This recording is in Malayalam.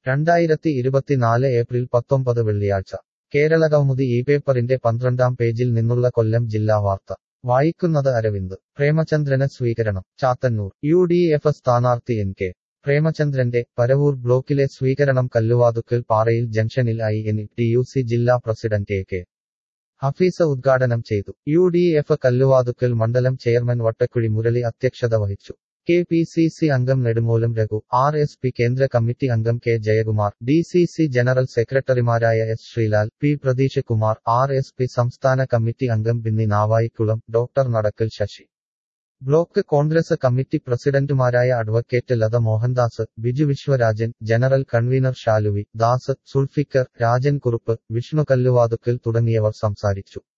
രണ്ടായിരത്തി ഇരുപത്തിനാല് ഏപ്രിൽ പത്തൊമ്പത് വെള്ളിയാഴ്ച കേരളകൗമുദി ഈ പേപ്പറിന്റെ പന്ത്രണ്ടാം പേജിൽ നിന്നുള്ള കൊല്ലം ജില്ലാ വാർത്ത വായിക്കുന്നത് അരവിന്ദ് പ്രേമചന്ദ്രന് സ്വീകരണം ചാത്തന്നൂർ യു ഡി എഫ് സ്ഥാനാർത്ഥി എൻ കെ പ്രേമചന്ദ്രന്റെ പരവൂർ ബ്ലോക്കിലെ സ്വീകരണം കല്ലുവാതുക്കൽ പാറയിൽ ജംഗ്ഷനിൽ I N T U C ജില്ലാ പ്രസിഡന്റ് എ കെ ഹഫീസ ഉദ്ഘാടനം ചെയ്തു യു ഡി എഫ് കല്ലുവാതുക്കൽ മണ്ഡലം ചെയർമാൻ വട്ടക്കുഴി മുരളി അധ്യക്ഷത വഹിച്ചു കെ പി സി സി അംഗം Nedumoolam Raghu R S P കേന്ദ്ര കമ്മിറ്റി അംഗം K Jayakumar D C C general സെക്രട്ടറിമാരായ S Sreelal P Pratheesh Kumar R S P സംസ്ഥാന കമ്മിറ്റി അംഗം Binny Navaikulam doctor Nadakkal Sasi block Congress committee പ്രസിഡന്റുമാരായ advocate Latha Mohandas Biju Viswarajan general convener Shaluvi Das Sulfikar Rajan Kurup Vishnu Kalluvathukkal തുടങ്ങിയവർ സംസാരിച്ചു